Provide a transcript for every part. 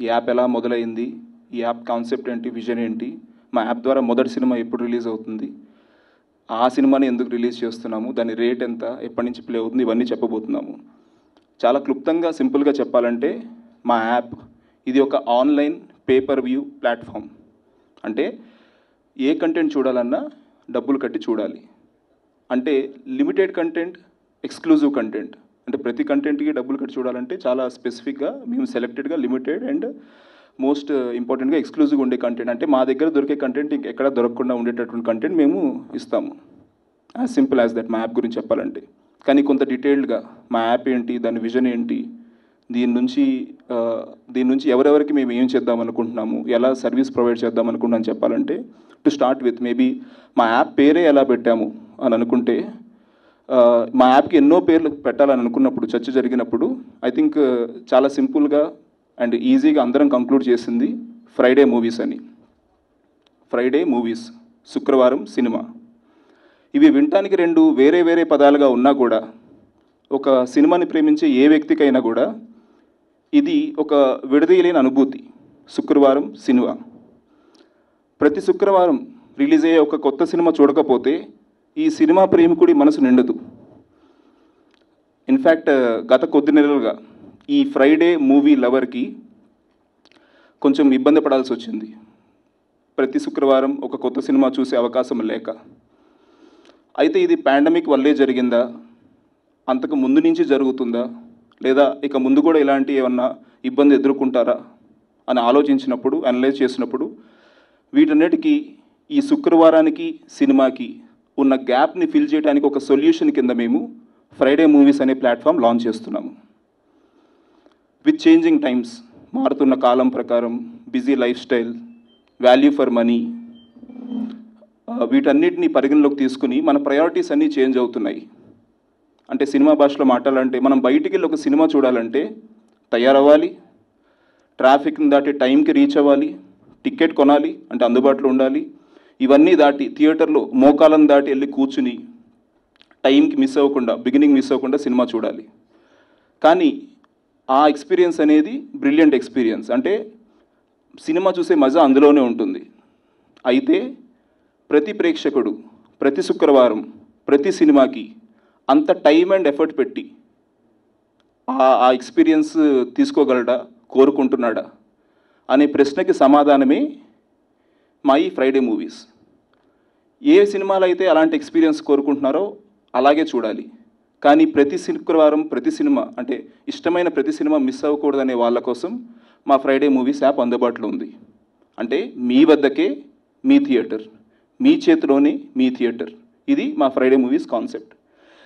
ఈ యాప్ ఎలా మొదలైంది ఈ యాప్ కాన్సెప్ట్ ఏంటి విజన్ ఏంటి మా యాప్ ద్వారా మొదటి సినిమా ఎప్పుడు రిలీజ్ అవుతుంది ఆ సినిమాని ఎందుకు రిలీజ్ చేస్తున్నాము దాని రేట్ ఎంత ఎప్పటి నుంచి ప్లే అవుతుంది ఇవన్నీ చెప్పబోతున్నాము చాలా క్లుప్తంగా సింపుల్గా చెప్పాలంటే మా యాప్ ఇది ఒక ఆన్లైన్ పేపర్ వ్యూ ప్లాట్ఫామ్ అంటే ఏ కంటెంట్ చూడాలన్నా డబ్బులు కట్టి చూడాలి అంటే లిమిటెడ్ కంటెంట్ ఎక్స్క్లూజివ్ కంటెంట్ అంటే ప్రతి కంటెంట్కి డబ్బులు కట్టి చూడాలంటే చాలా స్పెసిఫిక్గా మేము సెలెక్టెడ్గా లిమిటెడ్ అండ్ మోస్ట్ ఇంపార్టెంట్గా ఎక్స్క్లూజివ్గా ఉండే కంటెంట్ అంటే మా దగ్గర దొరికే కంటెంట్ ఇంకెక్కడ దొరకకుండా ఉండేటటువంటి కంటెంట్ మేము ఇస్తాము యాజ్ సింపుల్ యాజ్ దట్ మా యాప్ గురించి చెప్పాలంటే కానీ కొంత డీటెయిల్డ్గా మా యాప్ ఏంటి దాని విజన్ ఏంటి దీని నుంచి ఆ, దీని నుంచి ఎవరెవరికి మేము ఏం చేద్దాం అనుకుంటున్నాము ఎలా సర్వీస్ ప్రొవైడ్ చేద్దాం అనుకుంటున్నాం చెప్పాలంటే టు స్టార్ట్ విత్ మేబీ మా యాప్ పేరే ఎలా పెట్టాము అని అనుకుంటే ఆ, మా యాప్కి ఎన్నో పేర్లు పెట్టాలని అనుకున్నప్పుడు చర్చ జరిగినప్పుడు ఐ థింక్ చాలా సింపుల్గా అండ్ ఈజీగా అందరం కంక్లూడ్ చేసింది ఫ్రైడే మూవీస్ అని ఫ్రైడే మూవీస్ శుక్రవారం సినిమా ఇవి వినటానికి రెండు వేరే వేరే పదాలుగా ఉన్నా కూడా ఒక సినిమాని ప్రేమించే ఏ వ్యక్తికైనా కూడా ఇది ఒక విడదీయలేని అనుభూతి శుక్రవారం సినిమా ప్రతి శుక్రవారం రిలీజ్ అయ్యే ఒక కొత్త సినిమా చూడకపోతే ఈ సినిమా ప్రేమికుడి మనసు నిండదు ఇన్ఫ్యాక్ట్ గత కొద్ది నెలలుగా ఈ ఫ్రైడే మూవీ లవర్కి కొంచెం ఇబ్బంది పడాల్సి వచ్చింది ప్రతి శుక్రవారం ఒక కొత్త సినిమా చూసే అవకాశం లేక అయితే ఇది పాండమిక్ వల్లే జరిగిందా అంతకు ముందు నుంచి జరుగుతుందా లేదా ఇక ముందు కూడా ఇలాంటి ఏమన్నా ఇబ్బంది ఎదుర్కొంటారా అని ఆలోచించినప్పుడు అనలైజ్ చేసినప్పుడు వీటన్నిటికీ ఈ శుక్రవారానికి సినిమాకి ఉన్న గ్యాప్ని ఫిల్ చేయడానికి ఒక సొల్యూషన్ కింద మేము ఫ్రైడే మూవీస్ అనే ప్లాట్ఫామ్ లాంచ్ చేస్తున్నాము విత్ చేంజింగ్ టైమ్స్ మారుతున్న కాలం ప్రకారం busy lifestyle value for money వీటన్నిటిని పరిగణలోకి తీసుకుని మన ప్రయారిటీస్ అన్నీ చేంజ్ అవుతున్నాయి అంటే సినిమా భాషలో మాట్లాడాలంటే మనం బయటికి వెళ్ళి ఒక సినిమా చూడాలంటే తయారవ్వాలి ట్రాఫిక్ని దాటి టైంకి రీచ్ అవ్వాలి టికెట్ కొనాలి అంటే అందుబాటులో ఉండాలి ఇవన్నీ దాటి థియేటర్లో మోకాలను దాటి వెళ్ళి కూర్చుని టైంకి మిస్ అవ్వకుండా బిగినింగ్ మిస్ అవ్వకుండా సినిమా చూడాలి కానీ ఆ ఎక్స్పీరియన్స్ అనేది బ్రిలియంట్ ఎక్స్పీరియన్స్ అంటే సినిమా చూసే మజా అందులోనే ఉంటుంది అయితే ప్రతి ప్రేక్షకుడు ప్రతి శుక్రవారం ప్రతి సినిమాకి అంత టైం అండ్ ఎఫర్ట్ పెట్టి ఆ ఆ ఎక్స్పీరియన్స్ తీసుకోగలడా కోరుకుంటున్నాడా అనే ప్రశ్నకి సమాధానమే మా ఈ ఫ్రైడే మూవీస్ ఏ సినిమాలు అయితే అలాంటి ఎక్స్పీరియన్స్ కోరుకుంటున్నారో అలాగే చూడాలి కానీ ప్రతి శుక్రవారం ప్రతి సినిమా అంటే ఇష్టమైన ప్రతి సినిమా మిస్ అవ్వకూడదనే వాళ్ళ కోసం మా ఫ్రైడే మూవీస్ యాప్ అందుబాటులో ఉంది అంటే మీ వద్దకే మీ థియేటర్ మీ చేతిలోనే మీ థియేటర్ ఇది మా ఫ్రైడే మూవీస్ కాన్సెప్ట్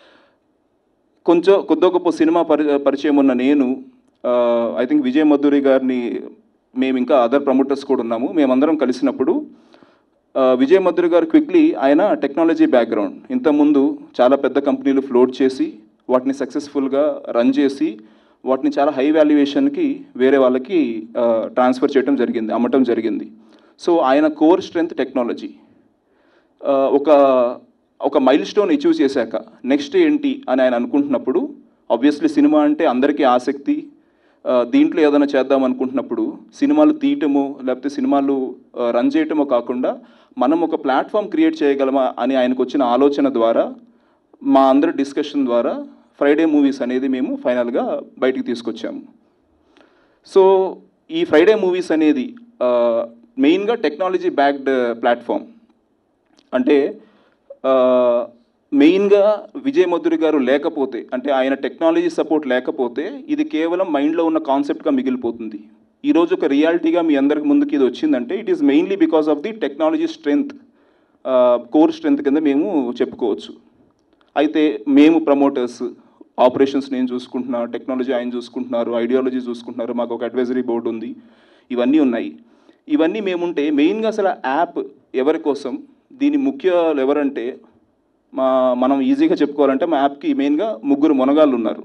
కొంచెం కొద్ది గొప్ప సినిమా పరి పరిచయం ఉన్న నేను ఐ థింక్ విజయ్ మధురి గారిని మేము ఇంకా అదర్ ప్రమోటర్స్ కూడా ఉన్నాము మేమందరం కలిసినప్పుడు ఆ, విజయ్ మధురి గారు క్విక్లీ ఆయన టెక్నాలజీ బ్యాక్గ్రౌండ్ ఇంతకుముందు చాలా పెద్ద కంపెనీలు ఫ్లోట్ చేసి వాటిని సక్సెస్ఫుల్గా రన్ చేసి వాటిని చాలా హై వాల్యుయేషన్కి వేరే వాళ్ళకి ట్రాన్స్ఫర్ చేయడం జరిగింది అమ్మటం జరిగింది సో ఆయన కోర్ స్ట్రెంగ్త్ టెక్నాలజీ ఆ, ఒక ఒక మైల్ స్టోన్ అచీవ్ చేశాక నెక్స్ట్ ఏంటి అని ఆయన అనుకుంటున్నప్పుడు ఆబ్వియస్లీ సినిమా అంటే అందరికీ ఆసక్తి ఆ, దీంట్లో ఏదైనా చేద్దాం అనుకుంటున్నప్పుడు సినిమాలు తీయటము లేకపోతే సినిమాలు ఆ, రన్ చేయటమో కాకుండా మనం ఒక ప్లాట్ఫామ్ క్రియేట్ చేయగలమా అని ఆయనకు వచ్చిన ఆలోచన ద్వారా మా అందరి డిస్కషన్ ద్వారా ఫ్రైడే మూవీస్ అనేది మేము ఫైనల్గా బయటికి తీసుకొచ్చాము సో ఈ ఫ్రైడే మూవీస్ అనేది మెయిన్గా టెక్నాలజీ బ్యాక్డ్ ప్లాట్ఫామ్ అంటే ఆ, మెయిన్గా విజయ్ మధురి గారు లేకపోతే అంటే ఆయన టెక్నాలజీ సపోర్ట్ లేకపోతే ఇది కేవలం మైండ్లో ఉన్న కాన్సెప్ట్గా మిగిలిపోతుంది ఈరోజు ఒక రియాలిటీగా మీ అందరికి ముందుకి ఇది వచ్చిందంటే it is mainly because of the technology strength core strength కింద మేము చెప్పుకోవచ్చు అయితే మేము ప్రమోటర్స్ ఆపరేషన్స్ నేను చూసుకుంటున్నా టెక్నాలజీ ఆయన చూసుకుంటున్నారు ఐడియాలజీ చూసుకుంటున్నారు మాకు ఒక అడ్వైజరీ బోర్డు ఉంది ఇవన్నీ ఉన్నాయి ఇవన్నీ మేముంటే మెయిన్గా అసలు యాప్ ఎవరి కోసం దీని ముఖ్య ఎవరంటే మా మనం ఈజీగా చెప్పుకోవాలంటే మా యాప్కి మెయిన్గా ముగ్గురు మొనగాళ్ళు ఉన్నారు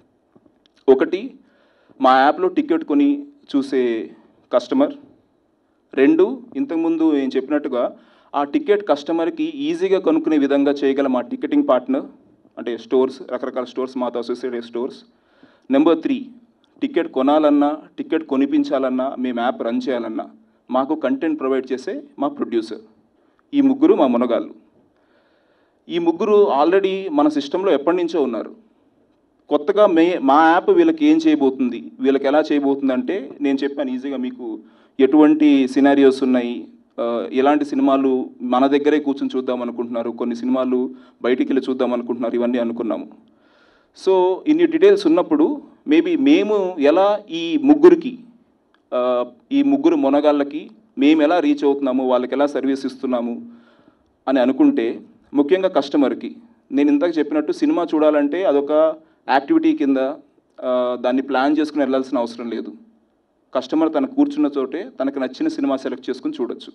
ఒకటి మా యాప్లో టికెట్ కొని చూసే కస్టమర్ రెండు ఇంతకుముందు నేను చెప్పినట్టుగా ఆ టికెట్ కస్టమర్కి ఈజీగా కొనుక్కునే విధంగా చేయగల మా టికెటింగ్ పార్ట్నర్ అంటే స్టోర్స్ రకరకాల స్టోర్స్ మాతో associated stores number three ticket కొనాలన్నా టికెట్ కొనిపించాలన్నా మేము యాప్ రన్ చేయాలన్నా మాకు కంటెంట్ ప్రొవైడ్ చేసే మా ప్రొడ్యూసర్ ఈ ముగ్గురు మా మునగాళ్ళు ఈ ముగ్గురు ఆల్రెడీ మన సిస్టంలో ఎప్పటి నుంచో ఉన్నారు కొత్తగా మే మా యాప్ వీళ్ళకి ఏం చేయబోతుంది వీళ్ళకి ఎలా చేయబోతుంది అంటే నేను చెప్పాను ఈజీగా మీకు ఎటువంటి సినారియోస్ ఉన్నాయి ఆ, ఎలాంటి సినిమాలు మన దగ్గరే కూర్చొని చూద్దాం అనుకుంటున్నారు కొన్ని సినిమాలు బయటికి వెళ్ళి చూద్దాం అనుకుంటున్నారు ఇవన్నీ అనుకున్నాము సో ఇన్ని డీటెయిల్స్ ఉన్నప్పుడు మేబీ మేము ఎలా ఈ ముగ్గురికి ఆ, ఈ ముగ్గురు మొనగాళ్ళకి మేము ఎలా రీచ్ అవుతున్నాము వాళ్ళకి ఎలా సర్వీస్ ఇస్తున్నాము అని అనుకుంటే ముఖ్యంగా కస్టమర్కి నేను ఇందాక చెప్పినట్టు సినిమా చూడాలంటే అదొక యాక్టివిటీ కింద ఆ, దాన్ని ప్లాన్ చేసుకుని వెళ్ళాల్సిన అవసరం లేదు కస్టమర్ తన కూర్చున్న చోటే తనకు నచ్చిన సినిమా సెలెక్ట్ చేసుకుని చూడొచ్చు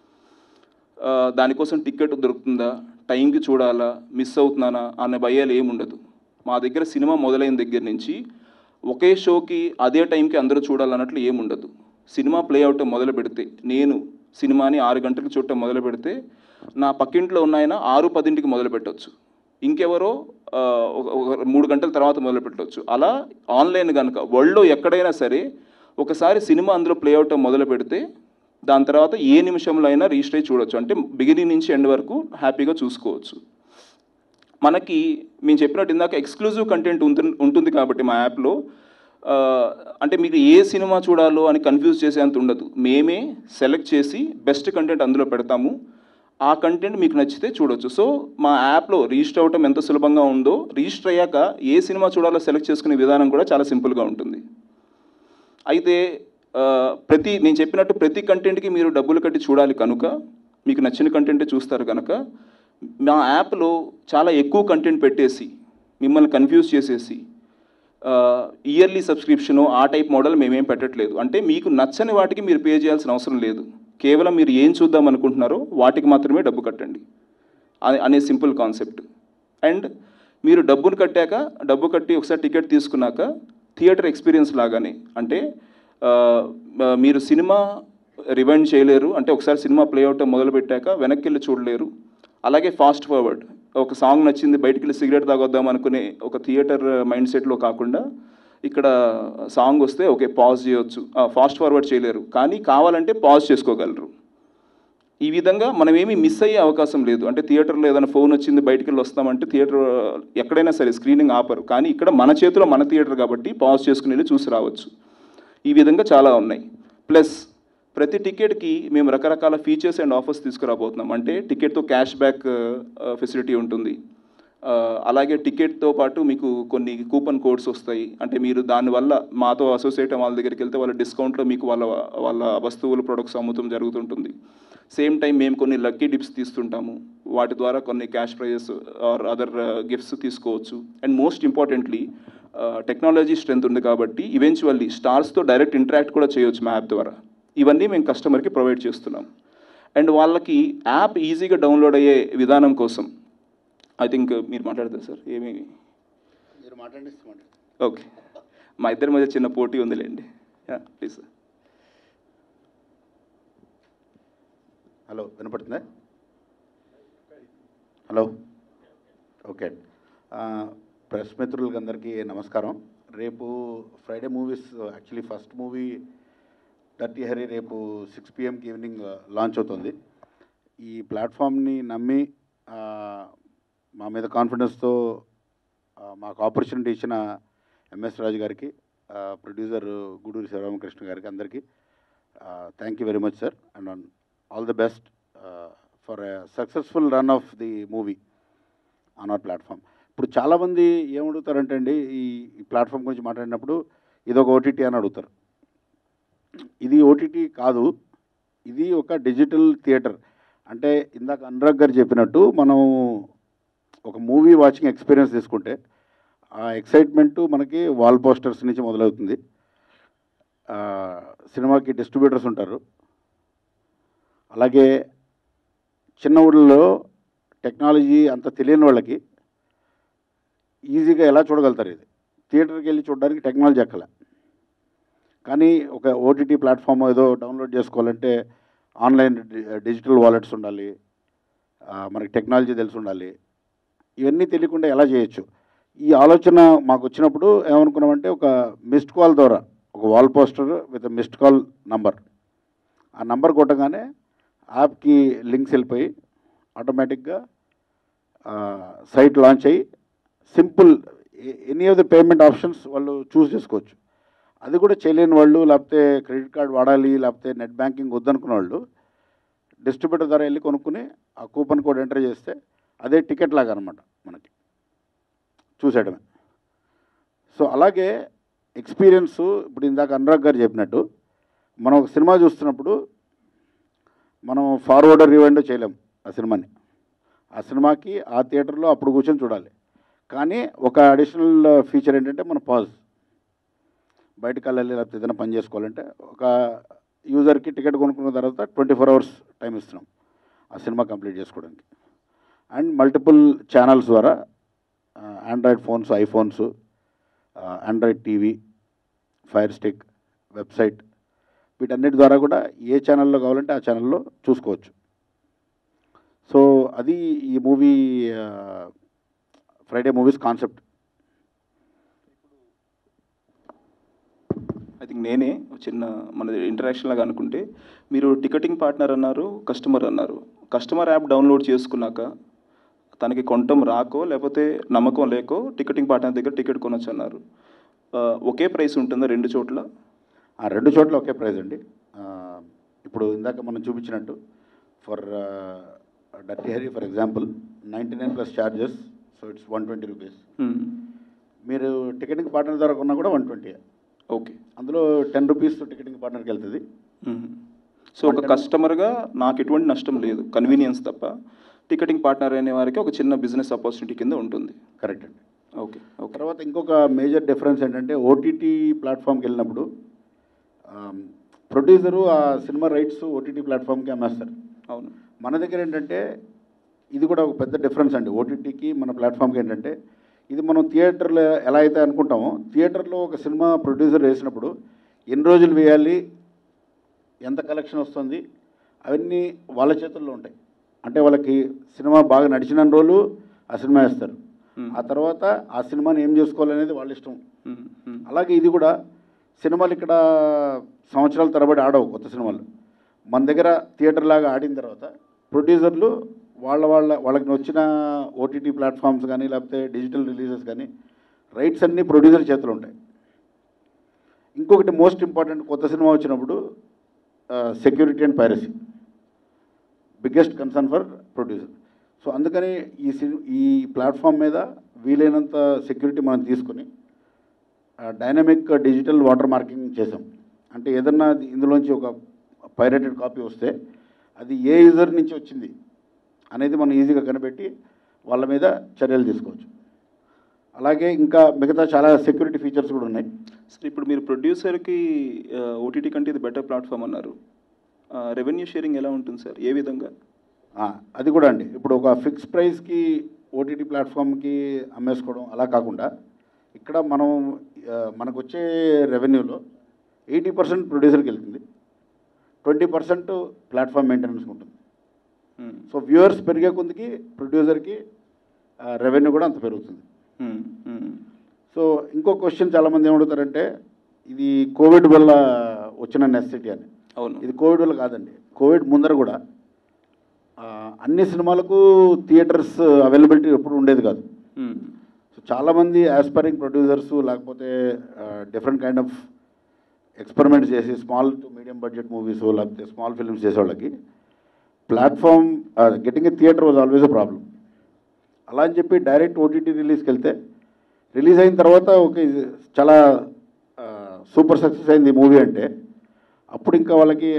ఆ, దానికోసం టికెట్ దొరుకుతుందా టైంకి చూడాలా మిస్ అవుతున్నానా అనే భయాలు ఏమి ఉండదు మా దగ్గర సినిమా మొదలైన దగ్గర నుంచి ఒకే షోకి అదే టైంకి అందరూ చూడాలన్నట్లు ఏముండదు సినిమా ప్లే అవటం మొదలు పెడితే నేను సినిమాని ఆరు గంటలకు చూడటం మొదలు పెడితే నా పక్కింట్లో ఉన్నాయన ఆరు పదింటికి మొదలు పెట్టవచ్చు ఇంకెవరో ఆ, ఒక- ఒక మూడు గంటల తర్వాత మొదలు పెట్టవచ్చు అలా ఆన్లైన్ కనుక వరల్డ్లో ఎక్కడైనా సరే ఒకసారి సినిమా అందులో ప్లే అవటం మొదలు పెడితే దాని తర్వాత ఏ నిమిషంలో అయినా రిజిస్టర్ అయ్యి చూడొచ్చు అంటే బిగినింగ్ నుంచి ఎండ్ వరకు హ్యాపీగా చూసుకోవచ్చు మనకి మేము చెప్పినట్టు ఇందాక ఎక్స్క్లూజివ్ కంటెంట్ ఉంటుంది ఉంటుంది కాబట్టి మా యాప్లో ఆ, అంటే మీకు ఏ సినిమా చూడాలో అని కన్ఫ్యూజ్ చేసేంత ఉండదు మేమే సెలెక్ట్ చేసి బెస్ట్ కంటెంట్ అందులో పెడతాము ఆ కంటెంట్ మీకు నచ్చితే చూడొచ్చు సో మా యాప్లో రిజిస్టర్ అవ్వటం ఎంత సులభంగా ఉందో రిజిస్టర్ అయ్యాక ఏ సినిమా చూడాలో సెలెక్ట్ చేసుకునే విధానం కూడా చాలా సింపుల్గా ఉంటుంది అయితే ఆ, ప్రతి నేను చెప్పినట్టు ప్రతి కంటెంట్కి మీరు డబ్బులు కట్టి చూడాలి కనుక మీకు నచ్చిన కంటెంటే చూస్తారు కనుక మా యాప్లో చాలా ఎక్కువ కంటెంట్ పెట్టేసి మిమ్మల్ని కన్ఫ్యూజ్ చేసేసి ఇయర్లీ సబ్స్క్రిప్షను ఆ టైప్ మోడల్ మేమేం పెట్టట్లేదు అంటే మీకు నచ్చని వాటికి మీరు పే చేయాల్సిన అవసరం లేదు కేవలం మీరు ఏం చూద్దాం అనుకుంటున్నారో వాటికి మాత్రమే డబ్బు కట్టండి అనే అనే సింపుల్ కాన్సెప్ట్ అండ్ మీరు డబ్బును కట్టాక డబ్బు కట్టి ఒకసారి టికెట్ తీసుకున్నాక థియేటర్ ఎక్స్పీరియన్స్ లాగానే అంటే ఆ, ఆ, మీరు సినిమా రివైండ్ చేయలేరు అంటే ఒకసారి సినిమా ప్లే అవటం మొదలు పెట్టాక వెనక్కి వెళ్ళి చూడలేరు అలాగే ఫాస్ట్ ఫార్వర్డ్ ఒక సాంగ్ నచ్చింది బయటికి వెళ్ళి సిగరెట్ తాగొద్దాం అనుకునే ఒక థియేటర్ మైండ్ సెట్లో కాకుండా ఇక్కడ సాంగ్ వస్తే ఓకే పాజ్ చేయొచ్చు ఫాస్ట్ ఫార్వర్డ్ చేయలేరు కానీ కావాలంటే పాజ్ చేసుకోగలరు ఈ విధంగా మనం ఏమీ మిస్ అయ్యే అవకాశం లేదు అంటే థియేటర్లో ఏదైనా ఫోన్ వచ్చింది బయటికి వెళ్ళి వస్తామంటే థియేటర్ ఎక్కడైనా సరే స్క్రీనింగ్ ఆపరు కానీ ఇక్కడ మన చేతిలో మన థియేటర్ కాబట్టి పాజ్ చేసుకుని వెళ్ళి చూసి రావచ్చు ఈ విధంగా చాలా ఉన్నాయి ప్లస్ ప్రతి టికెట్కి మేము రకరకాల ఫీచర్స్ అండ్ ఆఫర్స్ తీసుకురాబోతున్నాం అంటే టికెట్తో క్యాష్ బ్యాక్ ఫెసిలిటీ ఉంటుంది ఆ, అలాగే టికెట్తో పాటు మీకు కొన్ని కూపన్ కోడ్స్ వస్తాయి అంటే మీరు దానివల్ల మాతో అసోసియేట్ వాళ్ళ దగ్గరికి వెళ్తే వాళ్ళ డిస్కౌంట్లో మీకు వాళ్ళ వాళ్ళ వస్తువులు ప్రొడక్ట్స్ అమ్ముతం జరుగుతుంటుంది సేమ్ టైం మేము కొన్ని లక్కీ డిప్స్ తీస్తుంటాము వాటి ద్వారా కొన్ని cash prizes or other gifts తీసుకోవచ్చు and most importantly technology strength ఉంది కాబట్టి ఈవెన్చువల్లీ స్టార్స్తో డైరెక్ట్ ఇంటరాక్ట్ కూడా చేయొచ్చు మా యాప్ ద్వారా ఇవన్నీ మేము కస్టమర్కి ప్రొవైడ్ చేస్తున్నాం అండ్ వాళ్ళకి యాప్ ఈజీగా డౌన్లోడ్ అయ్యే విధానం కోసం ఐ థింక్ మీరు మాట్లాడతారు సార్ ఏమి మీరు మాట్లాడి మాట్లాడండి ఓకే మా ఇద్దరి మధ్య చిన్న పోటీ ఉందిలేండి ప్లీజ్ సార్ హలో వినపడుతుందా హలో ఓకే ప్రెస్ మిత్రులకి అందరికీ నమస్కారం రేపు Friday movies actually first movie dirty Harry రేపు సిక్స్ పిఎంకి ఈవినింగ్ లాంచ్ అవుతుంది ఈ ప్లాట్ఫామ్ని నమ్మి ఆ, మా మీద కాన్ఫిడెన్స్తో ఆ, మాకు ఆపర్చునిటీ ఇచ్చిన ఎంఎస్ రాజు గారికి ప్రొడ్యూసర్ గూడూరి శివరామకృష్ణ గారికి అందరికీ thank you very much sir and on all the best for successful run of the movie on our platform ఇప్పుడు చాలామంది ఏమడుగుతారంటే అండి ఈ ఈ ప్లాట్ఫామ్ గురించి మాట్లాడినప్పుడు ఇది ఒక ఓటీటీ అని అడుగుతారు ఇది ఓటీటీ కాదు ఇది ఒక డిజిటల్ థియేటర్ అంటే ఇందాక అనురాగ్ గారు చెప్పినట్టు మనం ఒక మూవీ వాచింగ్ ఎక్స్పీరియన్స్ తీసుకుంటే ఆ ఎక్సైట్మెంట్ మనకి వాల్ పోస్టర్స్ నుంచి మొదలవుతుంది ఆ, సినిమాకి డిస్ట్రిబ్యూటర్స్ ఉంటారు అలాగే చిన్న ఊళ్ళలో టెక్నాలజీ అంత తెలియని వాళ్ళకి ఈజీగా ఎలా చూడగలుగుతారు ఇది థియేటర్కి వెళ్ళి చూడడానికి టెక్నాలజీ ఎక్కల కానీ ఒక ఓటీటీ ప్లాట్ఫామ్ ఏదో డౌన్లోడ్ చేసుకోవాలంటే ఆన్లైన్ డి- డిజిటల్ వాలెట్స్ ఉండాలి ఆ, మనకి టెక్నాలజీ తెలిసి ఉండాలి ఇవన్నీ తెలియకుండా ఎలా చేయొచ్చు ఈ ఆలోచన మాకు వచ్చినప్పుడు ఏమనుకున్నామంటే ఒక మిస్డ్ కాల్ ద్వారా ఒక wall poster with missed call number ఆ నంబర్ కొట్టగానే యాప్కి లింక్స్ వెళ్ళిపోయి ఆటోమేటిక్గా సైట్ లాంచ్ అయ్యి simple any of the payment options వాళ్ళు చూస్ చేసుకోవచ్చు అది కూడా చేయలేని వాళ్ళు లేకపోతే క్రెడిట్ కార్డ్ వాడాలి లేకపోతే నెట్ బ్యాంకింగ్ వద్దనుకున్న వాళ్ళు డిస్ట్రిబ్యూటర్ ద్వారా వెళ్ళి కొనుక్కుని ఆ కూపన్ కోడ్ ఎంటర్ చేస్తే అదే టికెట్ లాగా అనమాట మనకి చూసేయడమే సో అలాగే ఎక్స్పీరియన్స్ ఇప్పుడు ఇందాక అనురాగ్ గారు చెప్పినట్టు మనం ఒక సినిమా చూస్తున్నప్పుడు మనం ఫార్వర్డ్ రివైండ్ చేయలేం ఆ సినిమాని ఆ సినిమాకి ఆ థియేటర్లో అప్పుడు కూర్చొని చూడాలి కానీ ఒక అడిషనల్ ఫీచర్ ఏంటంటే మన పాజ్ బయటకు వెళ్ళాలి లేకపోతే ఏదైనా పని చేసుకోవాలంటే ఒక యూజర్కి టికెట్ కొనుక్కున్న తర్వాత ట్వంటీ ఫోర్ అవర్స్ టైం ఇస్తున్నాం ఆ సినిమా కంప్లీట్ చేసుకోవడానికి అండ్ మల్టిపుల్ ఛానల్స్ ద్వారా Android phones iPhones Android TV fire stick website వీటన్నిటి ద్వారా కూడా ఏ ఛానల్లో కావాలంటే ఆ ఛానల్లో చూసుకోవచ్చు సో అది ఈ movie Friday movies concept I think నేనే ఒక చిన్న మన ఇంటరాక్షన్ లాగా అనుకుంటే మీరు టికెటింగ్ పార్ట్నర్ అన్నారు కస్టమర్ అన్నారు కస్టమర్ యాప్ డౌన్లోడ్ చేసుకున్నాక తనకి కొనటం రాకో లేకపోతే నమ్మకం లేకో టికెటింగ్ పార్ట్నర్ దగ్గర టికెట్ కొనొచ్చు అన్నారు ఆ, ఒకే ప్రైస్ ఉంటుందా రెండు చోట్ల ఆ రెండు చోట్ల ఒకే ప్రైస్ అండి ఆ, ఇప్పుడు ఇందాక మనం చూపించినట్టు for dirty Harry for example ninety nine plus charges so it's one twenty rupees hmm. మీరు టికెటింగ్ పార్ట్నర్ ద్వారా కొన్నా కూడా వన్ ట్వంటీ ఓకే అందులో టెన్ రూపీస్ టికెటింగ్ పార్ట్నర్కి వెళ్తుంది మ్మ్. సో ఒక కస్టమర్గా నాకు ఎటువంటి నష్టం లేదు కన్వీనియన్స్ తప్ప టికెటింగ్ పార్ట్నర్ అనే వారికి ఒక చిన్న బిజినెస్ ఆపర్చునిటీ కింద ఉంటుంది కరెక్ట్ అండి ఓకే ఓకే తర్వాత ఇంకొక మేజర్ డిఫరెన్స్ ఏంటంటే ఓటీటీ ప్లాట్ఫామ్కి వెళ్ళినప్పుడు ప్రొడ్యూసరు ఆ సినిమా రైట్స్ ఓటీటీ ప్లాట్ఫామ్కి అమ్మేస్తారు అవును మన దగ్గర ఏంటంటే ఇది కూడా ఒక పెద్ద డిఫరెన్స్ అండి ఓటీటీకి మన ప్లాట్ఫామ్కి ఏంటంటే ఇది మనం థియేటర్లో ఎలా అయితే అనుకుంటామో థియేటర్లో ఒక సినిమా ప్రొడ్యూసర్ వేసినప్పుడు ఎన్ని రోజులు వేయాలి ఎంత కలెక్షన్ వస్తుంది అవన్నీ వాళ్ళ చేతుల్లో ఉంటాయి అంటే వాళ్ళకి సినిమా బాగా నడిచిన రోజులు ఆ సినిమా వేస్తారు మ్మ్. ఆ తర్వాత ఆ సినిమాని ఏం చేసుకోవాలనేది వాళ్ళ ఇష్టం మ్మ్. మ్మ్. అలాగే ఇది కూడా సినిమాలు ఇక్కడ సంవత్సరాల తరబడి ఆడవు కొత్త సినిమాలు మన దగ్గర థియేటర్ లాగా ఆడిన తర్వాత ప్రొడ్యూసర్లు వాళ్ళ వాళ్ళ వాళ్ళకి వచ్చిన ఓటీటీ ప్లాట్ఫామ్స్ కానీ లేకపోతే డిజిటల్ రిలీజెస్ కానీ రైట్స్ అన్నీ ప్రొడ్యూసర్ చేతిలో ఉంటాయి ఇంకొకటి మోస్ట్ ఇంపార్టెంట్ కొత్త సినిమా వచ్చినప్పుడు security and piracy biggest concern for producer so అందుకని ఈ సి ఈ ప్లాట్ఫామ్ మీద వీలైనంత సెక్యూరిటీ మనం తీసుకొని డైనమిక్ డిజిటల్ వాటర్ మార్కింగ్ చేసాం అంటే ఏదన్నా ఇందులోంచి ఒక పైరేటెడ్ కాపీ వస్తే అది ఏ యూజర్ నుంచి వచ్చింది అనేది మనం ఈజీగా కనిపెట్టి వాళ్ళ మీద చర్యలు తీసుకోవచ్చు అలాగే ఇంకా మిగతా చాలా సెక్యూరిటీ ఫీచర్స్ కూడా ఉన్నాయి సరే ఇప్పుడు మీరు ప్రొడ్యూసర్కి ఓటీటీ కంటే ఇది బెటర్ ప్లాట్ఫామ్ అన్నారు రెవెన్యూ షేరింగ్ ఎలా ఉంటుంది సార్ ఏ విధంగా ఆ, అది కూడా అండి ఇప్పుడు ఒక ఫిక్స్ ప్రైస్కి ఓటీటీ ప్లాట్ఫామ్కి అమ్మేసుకోవడం అలా కాకుండా ఇక్కడ మనం ఆ, మనకు వచ్చే రెవెన్యూలో ఎయిటీ పర్సెంట్ ప్రొడ్యూసర్కి వెళ్తుంది ట్వంటీ పర్సెంట్ ప్లాట్ఫామ్ మెయింటెనెన్స్కి ఉంటుంది మ్మ్. సో వ్యూవర్స్ పెరిగే కొద్దికి ప్రొడ్యూసర్కి రెవెన్యూ కూడా అంత పెరుగుతుంది మ్మ్. మ్మ్. సో ఇంకో క్వశ్చన్ చాలామంది ఏమడుగుతారంటే ఇది కోవిడ్ వల్ల వచ్చిన నెసెసిటీ అని అవును ఇది కోవిడ్ వల్ల కాదండి కోవిడ్ ముందర కూడా ఆ, అన్ని సినిమాలకు థియేటర్స్ అవైలబిలిటీ ఎప్పుడు ఉండేది కాదు మ్మ్. సో చాలామంది ఆస్పైరింగ్ ప్రొడ్యూసర్స్ లేకపోతే డిఫరెంట్ కైండ్ ఆఫ్ ఎక్స్పెరిమెంట్స్ చేసి small to medium budget movies లేకపోతే స్మాల్ ఫిల్మ్స్ చేసేవాళ్ళకి platform getting a theatre was always a problem అలా అని చెప్పి డైరెక్ట్ ఓటీటీ రిలీజ్కి వెళ్తే రిలీజ్ అయిన తర్వాత ఒక ఇది చాలా సూపర్ సక్సెస్ అయింది మూవీ అంటే అప్పుడు ఇంకా వాళ్ళకి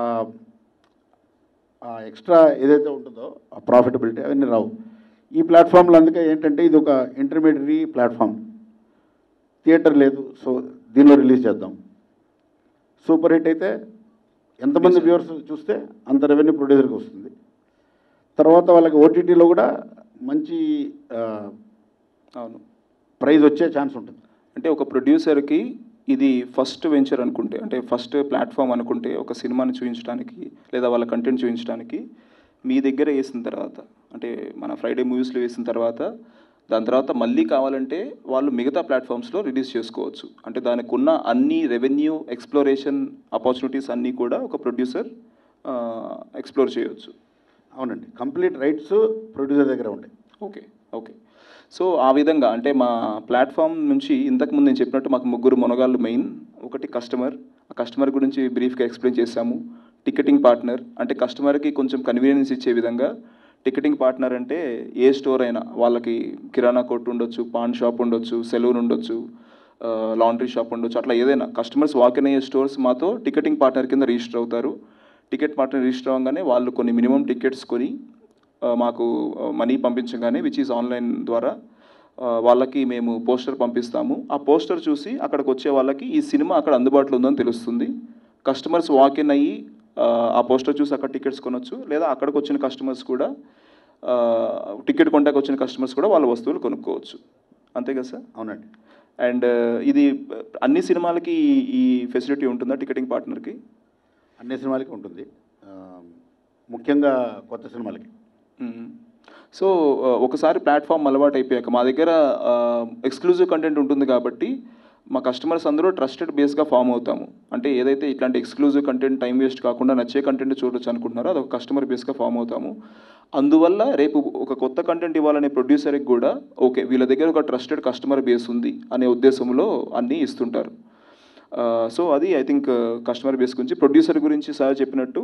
ఆ ఎక్స్ట్రా ఏదైతే ఉంటుందో ఆ ప్రాఫిటబిలిటీ అవన్నీ రావు ఈ ప్లాట్ఫామ్లో అందుకే ఏంటంటే ఇది ఒక ఇంటర్మీడియరీ ప్లాట్ఫామ్ థియేటర్ లేదు సో దీనిలో రిలీజ్ చేద్దాం సూపర్ హిట్ అయితే ఎంతమంది వ్యూవర్స్ చూస్తే అంత రెవెన్యూ ప్రొడ్యూసర్కి వస్తుంది తర్వాత వాళ్ళకి ఓటీటీలో కూడా మంచి అవును ప్రైజ్ వచ్చే ఛాన్స్ ఉంటుంది అంటే ఒక ప్రొడ్యూసర్కి ఇది ఫస్ట్ వెంచర్ అనుకుంటే అంటే ఫస్ట్ ప్లాట్ఫామ్ అనుకుంటే ఒక సినిమాని చూపించడానికి లేదా వాళ్ళ కంటెంట్ చూపించడానికి మీ దగ్గర వేసిన తర్వాత అంటే మన ఫ్రైడే మూవీస్లో వేసిన తర్వాత దాని తర్వాత మళ్ళీ కావాలంటే వాళ్ళు మిగతా ప్లాట్ఫామ్స్లో రిలీజ్ చేసుకోవచ్చు అంటే దానికి ఉన్న అన్ని రెవెన్యూ ఎక్స్ప్లోరేషన్ ఆపర్చునిటీస్ అన్నీ కూడా ఒక ప్రొడ్యూసర్ ఎక్స్ప్లోర్ చేయవచ్చు అవునండి కంప్లీట్ రైట్స్ ప్రొడ్యూసర్ దగ్గర ఉంటాయి ఓకే ఓకే సో ఆ విధంగా అంటే మా ప్లాట్ఫామ్ నుంచి ఇంతకుముందు నేను చెప్పినట్టు మాకు ముగ్గురు మునగాళ్ళు మెయిన్ ఒకటి కస్టమర్ ఆ కస్టమర్ గురించి బ్రీఫ్గా ఎక్స్ప్లెయిన్ చేశాము టికెటింగ్ పార్ట్నర్ అంటే కస్టమర్కి కొంచెం కన్వీనియన్స్ ఇచ్చే విధంగా టికెటింగ్ పార్ట్నర్ అంటే ఏ స్టోర్ అయినా వాళ్ళకి కిరాణా కొట్టు ఉండొచ్చు పాన్ షాప్ ఉండొచ్చు సెలూన్ ఉండొచ్చు లాండ్రీ షాప్ ఉండొచ్చు అట్లా ఏదైనా కస్టమర్స్ వాకిన్ అయ్యే స్టోర్స్ మాతో టికెటింగ్ పార్ట్నర్ కింద రిజిస్టర్ అవుతారు టికెట్ పార్ట్నర్ రిజిస్టర్ అవ్వగానే వాళ్ళు కొన్ని మినిమం టికెట్స్ కొని ఆ, మాకు మనీ పంపించగానే విచ్ ఈజ్ ఆన్లైన్ ద్వారా ఆ, వాళ్ళకి మేము పోస్టర్ పంపిస్తాము ఆ పోస్టర్ చూసి అక్కడికి వచ్చే వాళ్ళకి ఈ సినిమా అక్కడ అందుబాటులో ఉందని తెలుస్తుంది కస్టమర్స్ వాకిన్ అయ్యి ఆ, ఆ పోస్టర్ చూసి అక్కడ టికెట్స్ కొనొచ్చు లేదా అక్కడికి వచ్చిన కస్టమర్స్ కూడా ఆ, టికెట్ కొంటాకి వచ్చిన కస్టమర్స్ కూడా వాళ్ళ వస్తువులు కొనుక్కోవచ్చు అంతే కదా సార్ అవునండి అండ్ ఇది అన్ని సినిమాలకి ఈ- ఈ ఫెసిలిటీ ఉంటుందా టికెటింగ్ పార్ట్నర్కి అన్ని సినిమాలకి ఉంటుంది ఆ, ముఖ్యంగా కొత్త సినిమాలకి మ్మ్. సో ఆ, ఒకసారి ప్లాట్ఫామ్ అలవాటు అయిపోయాక మా దగ్గర ఎక్స్క్లూజివ్ కంటెంట్ ఉంటుంది కాబట్టి మా కస్టమర్స్ అందరూ ట్రస్టెడ్ బేస్గా ఫామ్ అవుతాము అంటే ఏదైతే ఇట్లాంటి ఎక్స్క్లూజివ్ కంటెంట్ టైం వేస్ట్ కాకుండా నచ్చే కంటెంట్ చూడొచ్చు అనుకుంటున్నారో అది ఒక కస్టమర్ బేస్గా ఫామ్ అవుతాము అందువల్ల రేపు ఒక కొత్త కంటెంట్ ఇవ్వాలనే ప్రొడ్యూసర్కి కూడా ఓకే వీళ్ళ దగ్గర ఒక ట్రస్టెడ్ కస్టమర్ బేస్ ఉంది అనే ఉద్దేశంలో అన్నీ ఇస్తుంటారు సో అది ఐ థింక్ కస్టమర్ బేస్ గురించి ప్రొడ్యూసర్ గురించి సార్ చెప్పినట్టు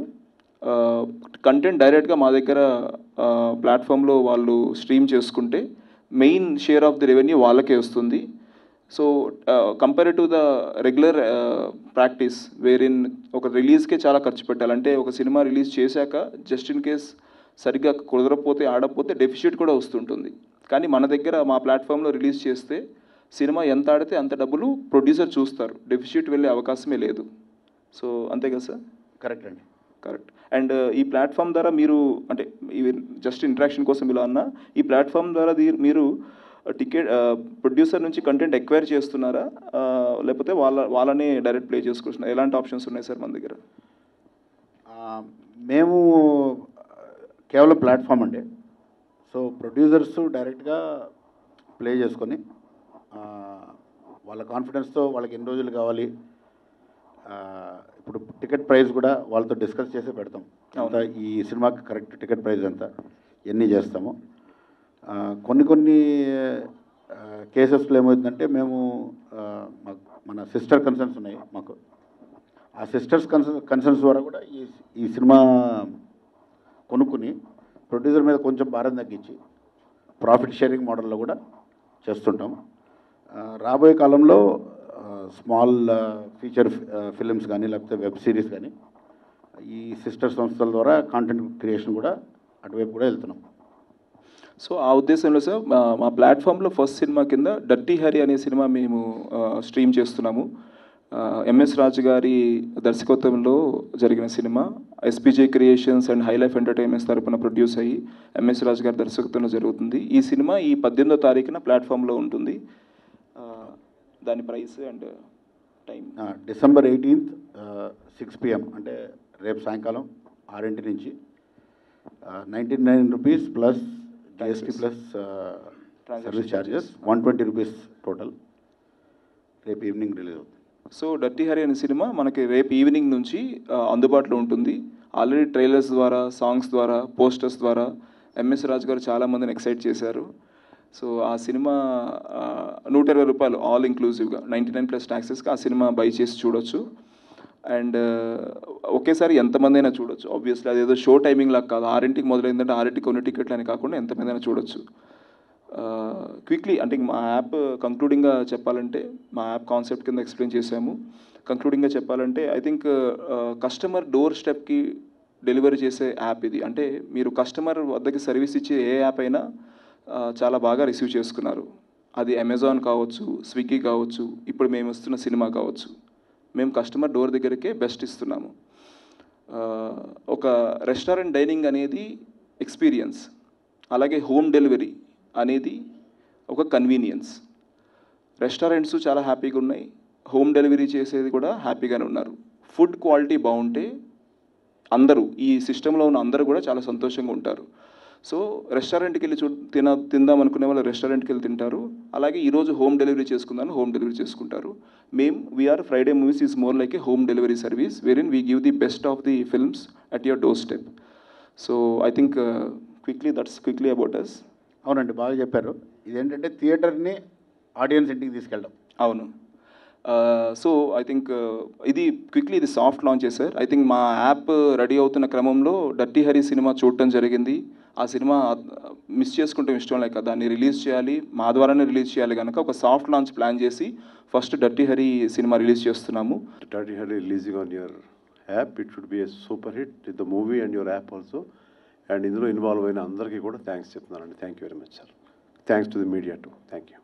కంటెంట్ డైరెక్ట్గా మా దగ్గర ప్లాట్ఫామ్లో వాళ్ళు స్ట్రీమ్ చేసుకుంటే main share of the revenue వాళ్ళకే వస్తుంది so compare to the regular practice wherein ఒక రిలీజ్కే చాలా ఖర్చు పెట్టాలి అంటే ఒక సినిమా రిలీజ్ చేశాక జస్ట్ ఇన్ కేస్ సరిగ్గా కుదరకపోతే ఆడకపోతే డెఫిషిట్ కూడా వస్తుంటుంది కానీ మన దగ్గర మా ప్లాట్ఫామ్లో రిలీజ్ చేస్తే సినిమా ఎంత ఆడితే అంత డబ్బులు ప్రొడ్యూసర్ చూస్తారు డెఫిషిట్ వెళ్ళే అవకాశమే లేదు సో అంతే కదా సార్ కరెక్ట్ అండి కరెక్ట్ అండ్ ఈ ప్లాట్ఫామ్ ద్వారా మీరు అంటే ఇవి జస్ట్ ఇంట్రాక్షన్ కోసం ఇలా అన్నా ఈ ప్లాట్ఫామ్ ద్వారా దీ- మీరు టికెట్ ప్రొడ్యూసర్ నుంచి కంటెంట్ ఎక్వైర్ చేస్తున్నారా ఆ, లేకపోతే వాళ్ళ వాళ్ళనే డైరెక్ట్ ప్లే చేసుకుంటున్నారు ఎలాంటి ఆప్షన్స్ ఉన్నాయి సార్ మన దగ్గర ఆ, మేము కేవలం ప్లాట్ఫామ్ అండి సో ప్రొడ్యూసర్స్ డైరెక్ట్గా ప్లే చేసుకొని ఆ, వాళ్ళ కాన్ఫిడెన్స్తో వాళ్ళకి ఎన్ని రోజులు కావాలి ఆ, ఇప్పుడు టికెట్ ప్రైస్ కూడా వాళ్ళతో డిస్కస్ చేసే పెడతాం అంత ఈ సినిమాకి కరెక్ట్ టికెట్ ప్రైస్ ఎంత ఎన్ని చేస్తాము ఆ, కొన్ని కొన్ని కేసెస్లో ఏమవుతుందంటే మేము ఆ, మాకు- మన సిస్టర్ కన్సర్న్స్ ఉన్నాయి మాకు ఆ సిస్టర్స్ కన్సర్న్ కన్సర్న్స్ ద్వారా కూడా ఈ ఈ సినిమా కొనుక్కుని ప్రొడ్యూసర్ మీద కొంచెం భారం తగ్గించి ప్రాఫిట్ షేరింగ్ మోడల్లో కూడా చేస్తుంటాం ఆ, రాబోయే కాలంలో స్మాల్ ఫీచర్ ఫిలిమ్స్ కానీ లేకపోతే వెబ్ సిరీస్ కానీ ఈ సిస్టర్ సంస్థల ద్వారా కాంటెంట్ క్రియేషన్ కూడా అటువైపు కూడా వెళ్తున్నాం సో ఆ ఉద్దేశంలో సార్ మా మా ప్లాట్ఫామ్లో ఫస్ట్ సినిమా కింద డర్టీ హరి అనే సినిమా మేము స్ట్రీమ్ చేస్తున్నాము ఎంఎస్ రాజు గారి దర్శకత్వంలో జరిగిన సినిమా SPJ creations and high life entertainments తరపున ప్రొడ్యూస్ అయ్యి ఎంఎస్ రాజు గారి దర్శకత్వంలో జరుగుతుంది ఈ సినిమా ఈ పద్దెనిమిదో తారీఖున ప్లాట్ఫామ్లో ఉంటుంది ఆ, దాని ప్రైస్ అండ్ టైం ఆ, డిసెంబర్ ఎయిటీన్త్ సిక్స్ పిఎం అంటే రేపు సాయంకాలం ఆరింటి నుంచి ninety nine rupees plus GST Taxes. Plus Transaction service charges. Charges one twenty rupees total రేపు ఈవినింగ్ రిలీజ్ అవుతుంది సో డర్టీ హరి అనే సినిమా మనకి రేపు ఈవినింగ్ నుంచి ఆ, అందుబాటులో ఉంటుంది ఆల్రెడీ ట్రైలర్స్ ద్వారా సాంగ్స్ ద్వారా పోస్టర్స్ ద్వారా ఎంఎస్ రాజు గారు చాలామందిని ఎక్సైట్ చేశారు సో ఆ సినిమా ఆ, నూట ఇరవై రూపాయలు ఆల్ ఇంక్లూజివ్గా నైంటీ నైన్ ప్లస్ ట్యాక్సెస్కి ఆ సినిమా బై చేసి చూడొచ్చు అండ్ ఒకేసారి ఎంతమంది అయినా చూడొచ్చు ఆబ్వియస్లీ అదేదో షో టైమింగ్ లాగా కాదు ఆరింటికి మొదలైందంటే ఆరింటికి కొన్ని టికెట్లు అని కాకుండా ఎంతమంది అయినా చూడొచ్చు క్విక్లీ అంటే మా యాప్ కంక్లూడింగ్గా చెప్పాలంటే మా యాప్ కాన్సెప్ట్ కింద ఎక్స్ప్లెయిన్ చేశాము కంక్లూడింగ్గా చెప్పాలంటే ఐ థింక్ కస్టమర్ డోర్ స్టెప్కి డెలివరీ చేసే యాప్ ఇది అంటే మీరు కస్టమర్ వద్దకి సర్వీస్ ఇచ్చే ఏ యాప్ అయినా ఆ, చాలా బాగా రిసీవ్ చేసుకున్నారు అది అమెజాన్ కావచ్చు స్విగ్గీ కావచ్చు ఇప్పుడు మేము ఇస్తున్న సినిమా కావచ్చు మేము కస్టమర్ డోర్ దగ్గరికే బెస్ట్ ఇస్తున్నాము ఆ, ఒక రెస్టారెంట్ డైనింగ్ అనేది ఎక్స్పీరియన్స్ అలాగే హోమ్ డెలివరీ అనేది ఒక కన్వీనియన్స్ రెస్టారెంట్స్ చాలా హ్యాపీగా ఉన్నాయి హోమ్ డెలివరీ చేసేది కూడా హ్యాపీగానే ఉన్నారు ఫుడ్ క్వాలిటీ బాగుంటే అందరూ ఈ సిస్టంలో ఉన్న అందరూ కూడా చాలా సంతోషంగా ఉంటారు సో రెస్టారెంట్కి వెళ్ళి చూ తిన తిందాం అనుకునే వాళ్ళు రెస్టారెంట్కి వెళ్ళి తింటారు అలాగే ఈరోజు హోమ్ డెలివరీ చేసుకుందాం హోమ్ డెలివరీ చేసుకుంటారు మేము we are Friday movies is more like a home delivery service wherein we give the best of the films at your doorstep so I think quickly that's quickly about us అవునండి బాగా చెప్పారు ఇదేంటంటే థియేటర్ని audience ఇంటికి తీసుకెళ్ళడం అవును so I think ఇది quickly ఇది సాఫ్ట్ లాంచ్ చేశారు ఐ థింక్ మా యాప్ రెడీ అవుతున్న క్రమంలో డర్టీ హరి సినిమా చూడటం జరిగింది ఆ సినిమా మిస్ చేసుకుంటాం ఇష్టం లేక దాన్ని రిలీజ్ చేయాలి మా ద్వారానే రిలీజ్ చేయాలి కనుక ఒక సాఫ్ట్ లాంచ్ ప్లాన్ చేసి ఫస్ట్ డర్టీ హరి సినిమా రిలీజ్ చేస్తున్నాము Dirty Harry releasing on your app, it should be a super hit with the movie and your app also. And ఇందులో ఇన్వాల్వ్ అయిన అందరికీ కూడా థ్యాంక్స్ చెప్తున్నానండి thank you very much sir thanks to the media to thank you